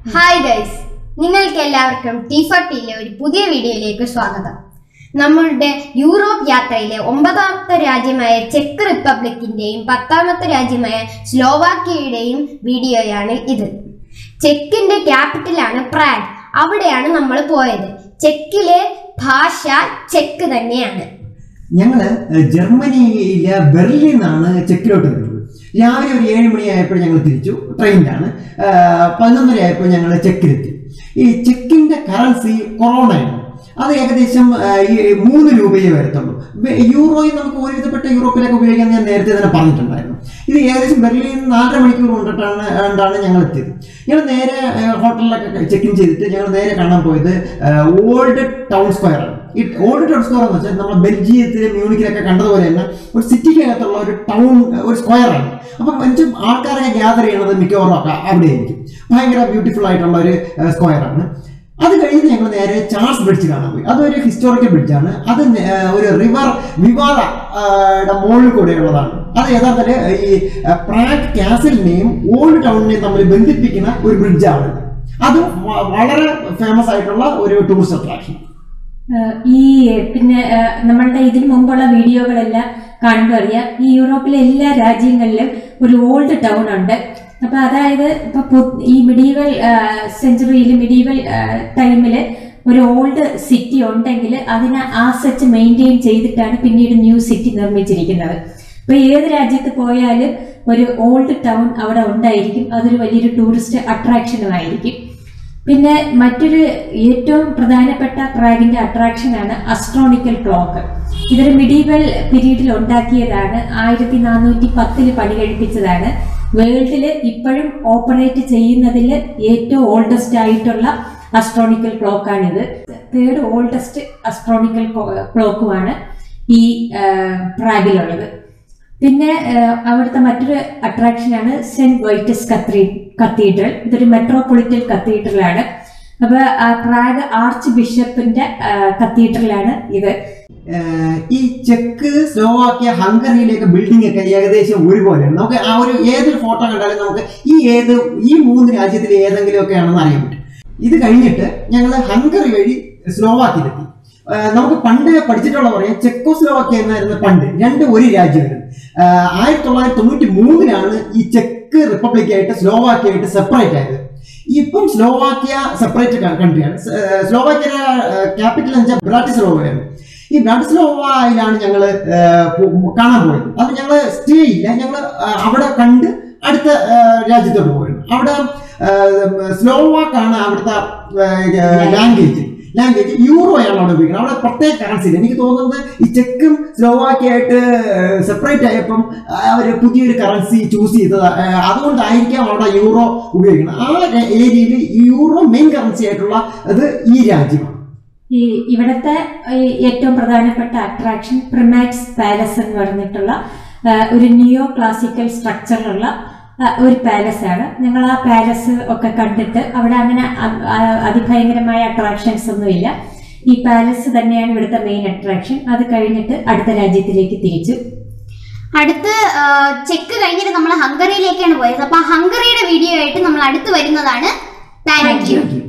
Hi guys നിങ്ങൾക്ക് എല്ലാവർക്കും ടീഫട്ടിയിലെ ഒരു പുതിയ വീഡിയോയിലേക്ക് സ്വാഗതം നമ്മളുടെ യൂറോപ്പ് യാത്രയിലെ ഒമ്പതാമത്തെ രാജ്യമായ ചെക്ക് റിപ്പബ്ലിക്കിന്റെയും പത്താമത്തെ രാജ്യമായ സ്ലോവാക്യയുടെയും വീഡിയോയാണ് ഇത് ചെക്കിന്റെ ക്യാപിറ്റലാണ് പ്രാഗ് അവിടെയാണ് നമ്മൾ പോയത് ചെക്കിലെ ഭാഷ ചെക്ക് തന്നെയാണ് ഞങ്ങള് ജർമ്മനിയിലെ ബെർലിനിൽ നിന്നാണ് ചെക്കിലോട്ട് വരുന്നത് രാവിലെ ഒരു ഏഴ് മണിയായപ്പോൾ ഞങ്ങൾ തിരിച്ചു ട്രെയിനിലാണ് പതിനൊന്നര ആയപ്പോൾ ഞങ്ങൾ ചെക്കിലെത്തി ഈ ചെക്കിന്റെ കറൻസി കൊറോണയാണ് അത് ഏകദേശം ആ, ഈ മൂന്ന് രൂപയെ വരത്തുള്ളൂ ബെ- യൂറോയിൽ നമുക്ക് ഒരുവിധപ്പെട്ട യൂറോപ്പിലൊക്കെ ഉപയോഗിക്കാൻ ഞാൻ നേരത്തെ തന്നെ പറഞ്ഞിട്ടുണ്ടായിരുന്നു ഇത് ഏകദേശം ബെർലിനിൽ നിന്ന് നാലര മണിക്കൂർ കൊണ്ടിട്ടാണ് കൊണ്ടാണ് ഞങ്ങൾ എത്തിയത് ഞങ്ങൾ നേരെ ആ, ഹോട്ടലിലൊക്കെ ചെക്ക് ഇൻ ചെയ്തിട്ട് ഞങ്ങൾ നേരെ കാണാൻ പോയത് ഓൾഡ് ടൗൺ സ്ക്വയർ ആണ് ഈ ഓൾഡ് ടൗൺ സ്ക്വയർ എന്ന് വെച്ചാൽ നമ്മൾ ബെൽജിയത്തിലെ മ്യൂണിക്കിലൊക്കെ കണ്ടതുപോലെ തന്നെ ഒരു സിറ്റിക്കകത്തുള്ള ഒരു ടൗൺ ഒരു സ്ക്വയർ ആണ് അപ്പം മനുഷ്യ ആൾക്കാരൊക്കെ ഗ്യാദർ ചെയ്യണത് മിക്കവാറും ഒക്കെ അവിടെ ആയിരിക്കും ഭയങ്കര ബ്യൂട്ടിഫുൾ ആയിട്ടുള്ള ഒരു സ്ക്വയർ ആണ് അത് കഴിഞ്ഞ് ഞങ്ങൾ നേരെ ചാൾസ് ബ്രിഡ്ജ് കാണാൻ പോയി അതൊരു ഹിസ്റ്റോറിക്കൽ ബ്രിഡ്ജാണ് അത് നെ- ആ, ഒരു റിവർ വിവാദ മുകളിൽ കൂടെയുള്ളതാണ് അത് യഥാർത്ഥത്തിൽ ഈ ആ, പ്രാഗ് കാസലിനെയും ഓൾഡ് ടൗണിനെയും തമ്മിൽ ബന്ധിപ്പിക്കുന്ന ഒരു ബ്രിഡ്ജാണ് അത് വ- വളരെ ഫേമസ് ആയിട്ടുള്ള ഒരു ടൂറിസ്റ്റ് അട്രാക്ഷൻ ഏഹ് ഈ പിന്നെ ഏഹ് നമ്മളുടെ ഇതിനു മുമ്പുള്ള വീഡിയോകളെല്ലാം കാണുമ്പോൾ അറിയാം ഈ യൂറോപ്പിലെ എല്ലാ രാജ്യങ്ങളിലും ഒരു ഓൾഡ് ടൗൺ ഉണ്ട് അപ്പൊ അതായത് ഇപ്പൊ പു- ഈ മിഡീവൽ സെഞ്ചുറിയിൽ മിഡീവൽ ടൈമിൽ ഒരു ഓൾഡ് സിറ്റി ഉണ്ടെങ്കിൽ അതിനെ ആസച്ച് മെയിൻറ്റെയിൻ ചെയ്തിട്ടാണ് പിന്നീട് ന്യൂ സിറ്റി നിർമ്മിച്ചിരിക്കുന്നത് ഇപ്പൊ ഏത് രാജ്യത്ത് പോയാലും ഒരു ഓൾഡ് ടൗൺ അവിടെ ഉണ്ടായിരിക്കും അതൊരു വലിയൊരു ടൂറിസ്റ്റ് അട്രാക്ഷനുമായിരിക്കും പിന്നെ മറ്റൊരു ഏറ്റവും പ്രധാനപ്പെട്ട പ്രാഗിന്റെ അട്രാക്ഷനാണ് അസ്ട്രോണിക്കൽ ക്ലോക്ക് ഇതൊരു മിഡീവൽ പീരീഡിൽ ഉണ്ടാക്കിയതാണ് ആയിരത്തി നാനൂറ്റി പത്തില് പണി കഴിപ്പിച്ചതാണ് വേൾഡിൽ ഇപ്പോഴും ഓപ്പറേറ്റ് ചെയ്യുന്നതിൽ ഏറ്റവും ഓൾഡസ്റ്റ് ആയിട്ടുള്ള അസ്ട്രോണിക്കൽ ക്ലോക്കാണിത് തേർഡ് ഓൾഡസ്റ്റ് അസ്ട്രോണിക്കൽ ക്ലോക്കുമാണ് ഈ ആ, പ്രാഗിലുള്ളത് പിന്നെ ആഹ്, അവിടുത്തെ മറ്റൊരു അട്രാക്ഷനാണ് സെന്റ് വൈറ്റസ് കത്തീ കത്തീഡ്രൽ ഇതൊരു മെട്രോപൊളിറ്റൻ കത്തീഡ്രലാണ് അപ്പൊ ആ പ്രാഗ് ആർച്ച് ബിഷപ്പിന്റെ കത്തീഡ്രലാണ് ഇത് ഏഹ് ഈ ചെക്ക് സ്ലോവാക്യ ഹംഗറിയിലേക്ക് ബിൽഡിംഗ് ഒക്കെ ഏകദേശം ഒരുപോലെയാണ് നമുക്ക് ആ ഒരു ഏതൊരു ഫോട്ടോ കണ്ടാലും നമുക്ക് ഈ ഏത് ഈ മൂന്ന് രാജ്യത്തിൽ ഏതെങ്കിലും ഒക്കെ ആണെന്ന് അറിയാൻ പറ്റും ഇത് കഴിഞ്ഞിട്ട് ഞങ്ങൾ ഹംഗറി വഴി സ്ലോവാക്യയിലെത്തി ഏഹ് നമുക്ക് പണ്ട് പഠിച്ചിട്ടുള്ള പറയാം ചെക്കോ സ്ലോവാക്യ എന്നായിരുന്നു പണ്ട് രണ്ട് ഒരു രാജ്യമായിരുന്നു ഏഹ് ആയിരത്തി തൊള്ളായിരത്തി തൊണ്ണൂറ്റി മൂന്നിലാണ് ഈ ചെക്ക് റിപ്പബ്ലിക് ആയിട്ട് സ്ലോവാക്യ ആയിട്ട് സെപ്പറേറ്റ് ആയത് ഇപ്പം സ്ലോവാക്യ സെപ്പറേറ്റ് കൺട്രിയാണ് സ്ലോവാക്യ ക്യാപിറ്റൽ എന്ന് വെച്ചാൽ ബ്രാറ്റിസ്ലോവയാണ് ഈ ബ്രാറ്റിസ്ലോവയിലാണ് ഞങ്ങൾ കാണാൻ പോയത് അത് ഞങ്ങൾ സ്റ്റേ ഇല്ല ഞങ്ങൾ അവിടെ കണ്ട് അടുത്ത ആ, രാജ്യത്തോട്ട് പോയിരുന്നു അവിടെ സ്ലോവാക്കാണ് അവിടുത്തെ ലാംഗ്വേജ് ലാംഗ്വേജ് യൂറോയാണ് അവിടെ ഉപയോഗിക്കുന്നത് അവിടെ പ്രത്യേക കറൻസി എനിക്ക് തോന്നുന്നത് ഈ ചെക്കും സ്ലോവാക്കിയായിട്ട് സെപ്പറേറ്റ് ആയപ്പം അവർ പുതിയൊരു കറൻസി ചൂസ് ചെയ്തത് ആ, അതുകൊണ്ടായിരിക്കാം അവിടെ യൂറോ ഉപയോഗിക്കുന്നത് ആ ഏരിയയിൽ യൂറോ മെയിൻ കറൻസി ആയിട്ടുള്ള അത് ഈ രാജ്യമാണ് ഈ ഇവിടുത്തെ ഈ ഏറ്റവും പ്രധാനപ്പെട്ട അട്രാക്ഷൻ പ്രിമാക്സ് പാലസ് എന്ന് പറഞ്ഞിട്ടുള്ള ആ, ഒരു നിയോ ക്ലാസിക്കൽ സ്ട്രക്ചറിലുള്ള ആ, ഒരു പാലസ് ആണ് ഞങ്ങൾ ആ പാലസ് ഒക്കെ കണ്ടിട്ട് അവിടെ അങ്ങനെ അ- ആ- അതിഭയങ്കരമായ അട്രാക്ഷൻസ് ഒന്നുമില്ല ഈ പാലസ് തന്നെയാണ് ഇവിടുത്തെ മെയിൻ അട്രാക്ഷൻ അത് കഴിഞ്ഞിട്ട് അടുത്ത രാജ്യത്തിലേക്ക് തിരിച്ചു അടുത്ത് ആ, ചെക്ക് കഴിഞ്ഞിട്ട് നമ്മൾ ഹംഗറിയിലേക്കാണ് പോയത് അപ്പൊ ആ ഹംഗറിയുടെ വീഡിയോ ആയിട്ട് നമ്മൾ അടുത്ത് വരുന്നതാണ് താങ്ക് യു Thank you.